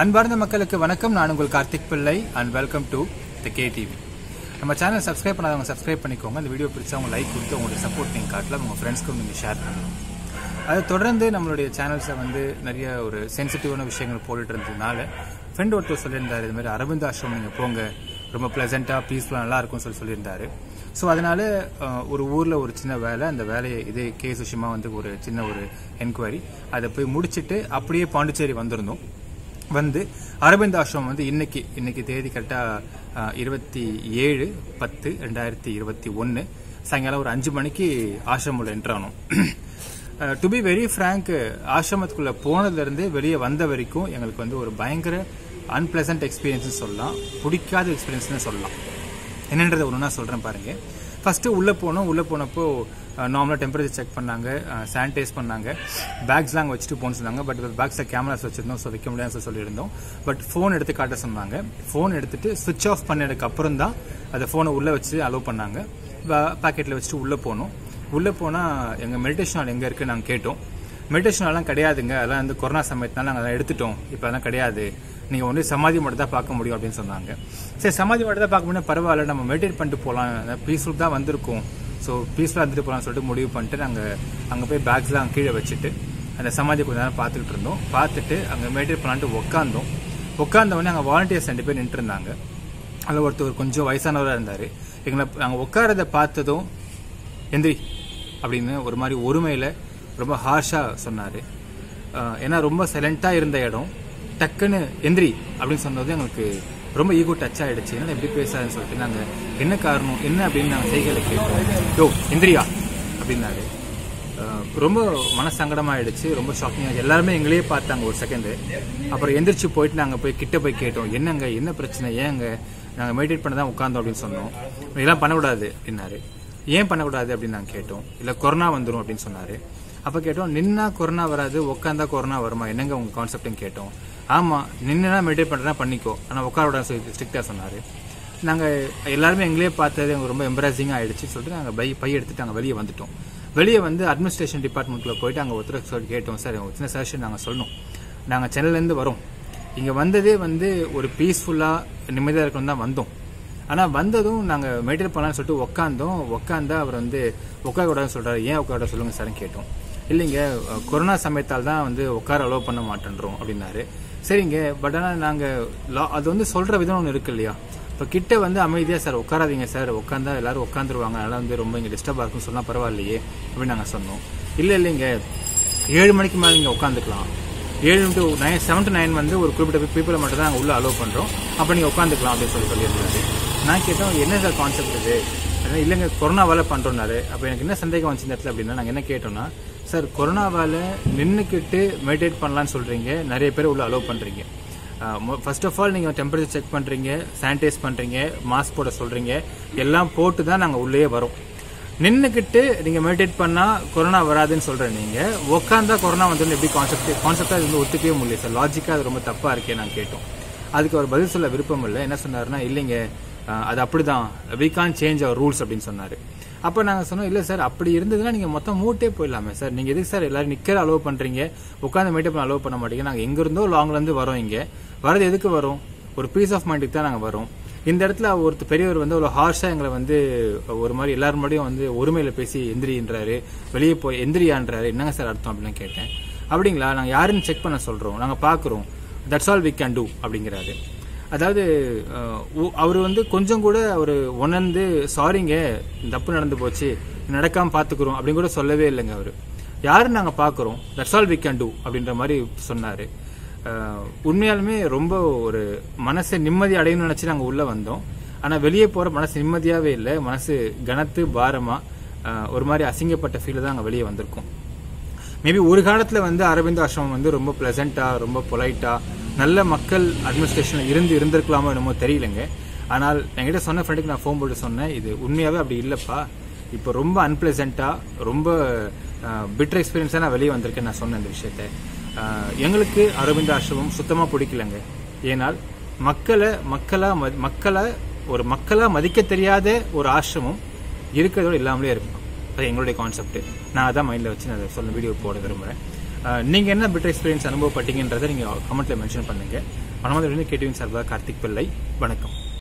அன்பார்ந்த மக்களுக்கு வணக்கம் நான் உங்கள் Karthik Pillai and welcome to the K TV நம்ம சேனல் சப்ஸ்கிரைப் பண்ணாதவங்க சப்ஸ்கிரைப் பண்ணிக்கோங்க இந்த வீடியோ பிடிச்சா உங்க லைக் கொடுத்து உங்களுடைய சப்போர்ட் நீங்கள் காட்டலாம் உங்கள் ஃப்ரெண்ட்ஸ்க்கும் நீங்கள் ஷேர் பண்ணலாம் அது தொடர்ந்து நம்மளுடைய சேனல்ஸை வந்து நிறைய ஒரு சென்சிட்டிவான விஷயங்கள் போட்டுட்டு இருந்ததுனால ஃப்ரெண்ட் ஒருத்தர் சொல்லியிருந்தாரு இது மாதிரி அரவிந்த் ஆசிரமம் நீங்கள் போங்க ரொம்ப ப்ளசண்ட்டாக பீஸ்ஃபுல்லாக நல்லா இருக்கும்னு சொல்லி சொல்லியிருந்தாரு ஸோ அதனால அஹ், ஒரு ஊரில் ஒரு சின்ன வேலை அந்த வேலையை இதே கேஸ் விஷயமா வந்து ஒரு சின்ன ஒரு என்கொயரி அதை போய் முடிச்சிட்டு அப்படியே பாண்டிச்சேரி வந்திருந்தோம் வந்து அரவிந்த் ஆசிரமம் வந்து இன்னைக்கு இன்னைக்கு தேதி கரெக்டாக இருபத்தி ஏழு பத்து ரெண்டாயிரத்தி இருபத்தி ஒன்று சாயங்காலம் ஒரு அஞ்சு மணிக்கு ஆசிரமில் என்ட்ரு ஆனோம் டு பி வெரி ஃப்ரேங்க் ஆசிரமத்துக்குள்ள போனதுலேருந்து வெளியே வந்த வரைக்கும் எங்களுக்கு வந்து ஒரு பயங்கர அன்பிளசன்ட் எக்ஸ்பீரியன்ஸ் சொல்லலாம் பிடிக்காத எக்ஸ்பீரியன்ஸ்னு சொல்லலாம் என்னன்றதை ஒன்று நான் சொல்கிறேன் பாருங்க ஃபஸ்ட்டு உள்ளே போனோம் உள்ளே போனப்போ நார்மலாக டெம்பரேச்சர் செக் பண்ணாங்க சானிடைஸ் பண்ணாங்க பேக்ஸ்லாம் அங்கே வச்சுட்டு போன்னு சொன்னாங்க பட் பேக்ஸில் கேமராஸ் வச்சுருந்தோம் ஸோ வைக்க முடியாதுன்னு சொல்லி சொல்லியிருந்தோம் பட் ஃபோன் எடுத்து காட்ட சொன்னாங்க ஃபோன் எடுத்துட்டு சுவிட்ச் ஆஃப் பண்ணதுக்கு அப்புறம் தான் அந்த ஃபோனை உள்ளே வச்சு அலோவ் பண்ணாங்க பாக்கெட்டில் வச்சுட்டு உள்ளே போனோம் உள்ளே போனால் எங்கள் மெடிடேஷன் ஹால் எங்கே இருக்குன்னு நாங்கள் கேட்டோம் மெடிடேஷன் ஹால்லாம் கிடையாதுங்க அதெல்லாம் வந்து கொரோனா சமயத்தினால நாங்கள் அதெல்லாம் எடுத்துட்டோம் இப்போ அதெல்லாம் கிடையாது நீங்கள் ஒன்று சமாதி மட்டும் தான் பார்க்க முடியும் அப்படின்னு சொன்னாங்க சரி சமாதி மட்டும் தான் பார்க்க முடியும் பரவாயில்ல நம்ம மெடிடேட் பண்ணிட்டு போகலாம் பீஸ்ஃபுல் தான் வந்திருக்கோம் ஸோ பீஸ்ஃபுல்லாக இருந்துட்டு போகலாம்னு சொல்லிட்டு முடிவு பண்ணிட்டு நாங்கள் அங்கே போய் பேக்ஸ்லாம் கீழே வச்சுட்டு அந்த சமாதி கொஞ்ச நேரம் பார்த்துக்கிட்டு இருந்தோம் பார்த்துட்டு அங்கே மெடிடேட் பண்ணலான்ட்டு உட்காந்தோம் உட்காந்த உடனே அங்கே வாலண்டியர்ஸ் ரெண்டு பேர் நின்று இருந்தாங்க அதில் ஒருத்தர் கொஞ்சம் வயசானவராக இருந்தார் எங்களை நாங்கள் உட்காரதை பார்த்ததும் எந்திரி அப்படின்னு ஒரு மாதிரி ஒருமையில் ரொம்ப ஹார்ஷாக சொன்னார் ஏன்னா ரொம்ப சைலண்ட்டாக இருந்த இடம் டக்குன்னு எந்திரி அப்படின்னு சொன்னது எங்களுக்கு ரொம்ப ஈகோ டச் ஆயிடுச்சு என்ன எப்படி பேசாதுன்னு சொல்லிட்டு நாங்கள் என்ன காரணம் என்ன அப்படின்னு நாங்கள் செய்களை கேட்டோம் யோ எந்திரியா அப்படின்னாரு அஹ், ரொம்ப மனசங்கடமாயிடுச்சு ரொம்ப ஷாக்கிங் ஆச்சு எல்லாருமே எங்களையே பார்த்தாங்க ஒரு செகண்டு அப்புறம் எந்திரிச்சு போயிட்டு நாங்கள் போய் கிட்ட போய் கேட்டோம் என்னங்க என்ன பிரச்சனை ஏங்க நாங்கள் மெடிடேட் பண்ண தான் உட்காந்தோம் அப்படின்னு சொன்னோம் இதெல்லாம் பண்ணக்கூடாது அப்படின்னாரு ஏன் பண்ணக்கூடாது அப்படின்னு நாங்கள் கேட்டோம் இல்லை கொரோனா வந்துடும் அப்படின்னு சொன்னாரு அப்போ கேட்டோம் நின்னா கொரோனா வராது உட்காந்தா கொரோனா வருமா என்னங்க உங்க கான்செப்ட்னு கேட்டோம் ஆமாம் நின்னா மெடிடேட் பண்ணுறதா பண்ணிக்கோ ஆனால் உட்கார விடாது சொல்லி ஸ்ட்ரிக்டாக சொன்னார் நாங்கள் எல்லாருமே எங்களே பார்த்தது எங்களுக்கு ரொம்ப எம்பராசிங்காக ஆயிடுச்சு சொல்லிட்டு நாங்கள் பை பை எடுத்துட்டு நாங்கள் வெளியே வந்துட்டோம் வெளியே வந்து அட்மினிஸ்ட்ரேஷன் டிபார்ட்மெண்ட்டில் போயிட்டு அங்கே ஒருத்தர் சொல்லி கேட்டோம் சார் ஒரு சின்ன சஜஷன் நாங்கள் சொல்லணும் நாங்கள் சென்னையிலேருந்து வரோம் இங்கே வந்ததே வந்து ஒரு பீஸ்ஃபுல்லாக நிம்மதியாக இருக்கணும் தான் வந்தோம் ஆனால் வந்ததும் நாங்கள் மெடிடேட் பண்ணலாம்னு சொல்லிட்டு உட்காந்தோம் உட்காந்தா அவர் வந்து உட்கார கூடாதுன்னு சொல்கிறாரு ஏன் உட்கார சொல்லுங்கள் சார்னு கேட்டோம் இல்லைங்க அஹ், கொரோனா சமயத்தால் தான் வந்து உட்கார அலோவ் பண்ண மாட்டேன்றோம் அப்படின்னாரு சரிங்க பட் ஆனால் நாங்கள் அது வந்து சொல்கிற விதம் ஒன்று இருக்கு இல்லையா இப்போ கிட்ட வந்து அமைதியாக சார் உட்காராதீங்க சார் உட்காந்தா எல்லாரும் உட்காந்துருவாங்க அதனால வந்து ரொம்ப இங்கே டிஸ்டர்பாக இருக்குன்னு சொன்னால் பரவாயில்லையே அப்படின்னு நாங்கள் சொன்னோம் இல்லை இல்லைங்க ஏழு மணிக்கு மேலே நீங்கள் உட்காந்துக்கலாம் ஏழு to nine seven to nine வந்து ஒரு குறிப்பிட்ட பீப்புளை மட்டும் தான் நாங்கள் உள்ளே அலோவ் பண்ணுறோம் அப்போ நீங்கள் உட்காந்துக்கலாம் அப்படின்னு சொல்லி சொல்லியிருந்தாரு நான் கேட்டோம் என்ன சார் கான்செப்ட் இது அதான் இல்லைங்க கொரோனாவால் பண்ணுறோன்னாரு அப்போ எனக்கு என்ன சந்தேகம் வந்துச்சு இந்த இடத்துல அப்படின்னா நாங்கள் என்ன கேட்டோம்னா சார் கொரோனாவால் நின்றுக்கிட்டு மெடிடேட் பண்ணலான்னு சொல்கிறீங்க நிறைய பேர் உள்ள அலோவ் பண்ணுறீங்க ஃபர்ஸ்ட் ஆஃப் ஆல் நீங்கள் டெம்பரேச்சர் செக் பண்ணுறீங்க சானிடைஸ் பண்ணுறீங்க மாஸ்க் போட சொல்கிறீங்க எல்லாம் போட்டு தான் நாங்கள் உள்ளே வரோம் நின்றுக்கிட்டு நீங்கள் மெடிடேட் பண்ணால் கொரோனா வராதுன்னு சொல்கிற நீங்கள் உட்காந்தா கொரோனா வந்து எப்படி கான்செப்ட் கான்செப்டாக அது வந்து ஒத்துக்கவே முடியல சார் லாஜிக்காக அது ரொம்ப தப்பாக இருக்கே நான் கேட்டோம் அதுக்கு அவர் பதில் சொல்ல விருப்பம் இல்லை என்ன சொன்னாருன்னா இல்லைங்க அஹ், அது அப்படிதான் we can't change our rules அப்படின்னு சொன்னார் அப்போ நாங்கள் சொன்னோம் இல்லை சார் அப்படி இருந்ததுன்னா நீங்கள் மொத்தம் மூட்டே போயிடலாமே சார் நீங்கள் எதுக்கு சார் எல்லாரும் நிற்கிற அலோவ் பண்ணுறீங்க உட்காந்து மெடிடேட் பண்ண அலோவ் பண்ண மாட்டீங்க நாங்கள் எங்கேருந்தோ லாங்லேருந்து வரோம் இங்கே வரது எதுக்கு வரும் ஒரு பீஸ் ஆஃப் மைண்டுக்கு தான் நாங்கள் வரோம் இந்த இடத்துல ஒருத்தர் பெரியவர் வந்து ஒரு ஹார்ஷா எங்களை வந்து ஒரு மாதிரி எல்லாரும் முன்னாடியும் வந்து ஒருமையில பேசி எந்திரின்றாரு வெளியே போய் எந்திரியான்றாரு என்னங்க சார் அர்த்தம் அப்படின்னு கேட்டேன் அப்படிங்களா நாங்க யாருன்னு செக் பண்ண சொல்றோம் நாங்க பாக்குறோம் that's all we can do அப்படிங்கிறாரு அதாவது அவர் வந்து கொஞ்சம் கூட அவர் உணர்ந்து சாரிங்க தப்பு நடந்து போச்சு நடக்காம பாத்துக்கிறோம் அப்படின்னு கூட சொல்லவே இல்லைங்க அவர் யாருன்னு நாங்க பாக்குறோம் that's all we can do அப்படின்ற மாதிரி சொன்னாரு அஹ் உண்மையாலுமே ரொம்ப ஒரு மனசை நிம்மதி அடையணும்னு நினைச்சு நாங்க உள்ள வந்தோம் ஆனா வெளியே போற மனசு நிம்மதியாவே இல்லை மனசு கனத்து பாரமா அஹ் ஒரு மாதிரி அசிங்கப்பட்ட ஃபீல் தான் அங்க வெளியே வந்திருக்கோம் மேபி ஒரு காலத்துல வந்து அரவிந்த் ஆசிரமம் வந்து ரொம்ப பிளசண்டா ரொம்ப பொலைட்டா நல்ல மக்கள் அட்மினிஸ்ட்ரேஷன்ல இருந்து இருந்திருக்கலாமோ என்னமோ தெரியலங்க ஆனால் என்கிட்ட சொன்ன ஃப்ரெண்டுக்கு நான் ஃபோன் போட்டு சொன்னேன் இது உண்மையாவே அப்படி இல்லப்பா இப்போ ரொம்ப அன்பிளசண்டா ரொம்ப பிட்டர் எக்ஸ்பீரியன்ஸா நான் வெளியே வந்திருக்கேன் நான் சொன்னேன் இந்த விஷயத்த அஹ், எங்களுக்கு அரவிந்த் ஆசிரமம் சுத்தமா பிடிக்கலங்க ஏனால் மக்களை மக்களா மதி- மக்களை ஒரு மக்களா மதிக்க தெரியாத ஒரு ஆசிரமம் இருக்கிறதோட இல்லாமலே இருக்கும் அது எங்களுடைய கான்செப்ட் நான் அதான் மைண்ட்ல வச்சு நான் அதை சொல்ல வீடியோ போட விரும்புறேன் அஹ், நீங்க என்ன பெட்டர் எக்ஸ்பீரியன்ஸ் அனுபவப்பட்டீங்கன்றதை நீங்க கமெண்ட்ல மென்ஷன் பண்ணுங்க மனமாதிரி கேடிவின் சார்பாக கார்த்திக் பிள்ளை வணக்கம்